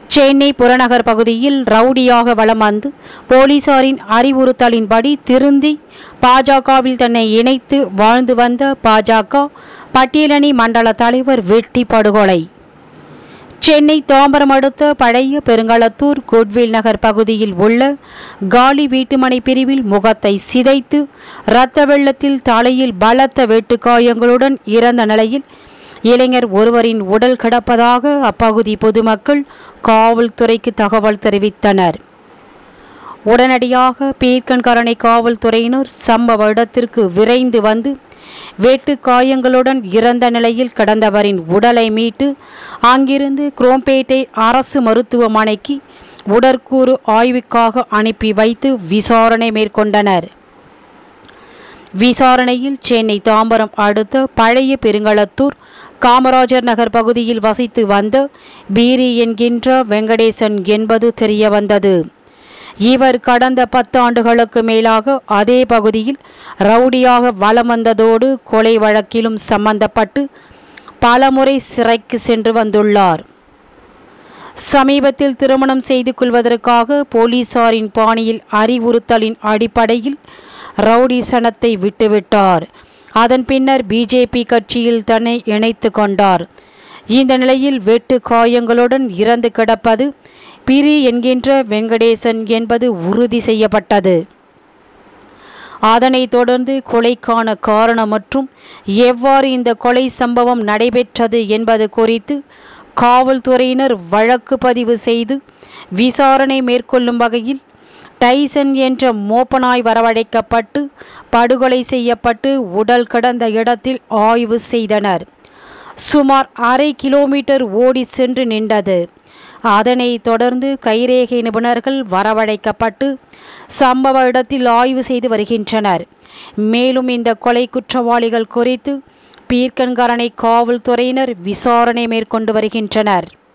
சென்னை புறநகர் பகுதியில் ரவுடியாக வலம் வந்து போலீசாரின் அறிவுறுத்தலின்படி திருந்தி பாஜகவில் தன்னை இணைத்து வாழ்ந்து வந்த பாஜக பட்டியலணி மண்டல தலைவர் வெட்டி படுகொலை சென்னை தாம்பரம் அடுத்த பழைய பெருங்களத்தூர் குட்வில் நகர் பகுதியில் உள்ள காலி வீட்டுமனை பிரிவில் முகத்தை சிதைத்து இரத்த வெள்ளத்தில் தலையில் பலத்த வெட்டுக்காயங்களுடன் இறந்த நிலையில் இளைஞர் ஒருவரின் உடல் கிடப்பதாக அப்பகுதி பொதுமக்கள் காவல்துறைக்கு தகவல் தெரிவித்தனர் உடனடியாக பீர்க்கன்கரணை காவல்துறையினர் சம்பவ இடத்திற்கு விரைந்து வந்து வெட்டு காயங்களுடன் இறந்த நிலையில் கிடந்தவரின் உடலை மீட்டு அங்கிருந்து குரோம்பேட்டை அரசு மருத்துவமனைக்கு உடற்கூறு ஆய்வுக்காக அனுப்பி வைத்து விசாரணை மேற்கொண்டனர் விசாரணையில் சென்னை தாம்பரம் அடுத்த பழைய பெருங்களத்தூர் காமராஜர் நகர் பகுதியில் வசித்து வந்த பீரி என்கின்ற வெங்கடேசன் என்பது தெரிய வந்தது இவர் கடந்த பத்தாண்டுகளுக்கு மேலாக அதே பகுதியில் ரவுடியாக வலம் வந்ததோடு கொலை வழக்கிலும் சம்பந்தப்பட்டு பலமுறை சிறைக்கு சென்று வந்துள்ளார் சமீபத்தில் திருமணம் செய்து கொள்வதற்காக போலீசாரின் பாணியில் அறிவுறுத்தலின் அடிப்படையில் ரவுடிசனத்தை விட்டுவிட்டார் அதன் பின்னர் பிஜேபி கட்சியில் தன்னை இணைத்து கொண்டார் இந்த நிலையில் வெட்டு காயங்களுடன் இறந்து கிடப்பது பிரி என்கின்ற வெங்கடேசன் என்பது உறுதி செய்யப்பட்டது அதனைத் தொடர்ந்து கொலைக்கான காரணம் மற்றும் எவ்வாறு இந்த கொலை சம்பவம் நடைபெற்றது என்பது குறித்து காவல்துறையினர் வழக்கு பதிவு செய்து விசாரணை மேற்கொள்ளும் வகையில் டைசன் என்ற மோப்பனாய் வரவழைக்கப்பட்டு படுகொலை செய்யப்பட்டு உடல் கிடந்த இடத்தில் ஆய்வு செய்தனர் சுமார் அரை கிலோமீட்டர் ஓடி சென்று நின்றது அதனைத் தொடர்ந்து கைரேகை நிபுணர்கள் வரவழைக்கப்பட்டு சம்பவ இடத்தில் ஆய்வு செய்து வருகின்றனர் மேலும் இந்த கொலை குற்றவாளிகள் குறித்து பீர்க்கன்கரணை காவல்துறையினர் விசாரணை மேற்கொண்டு வருகின்றனர்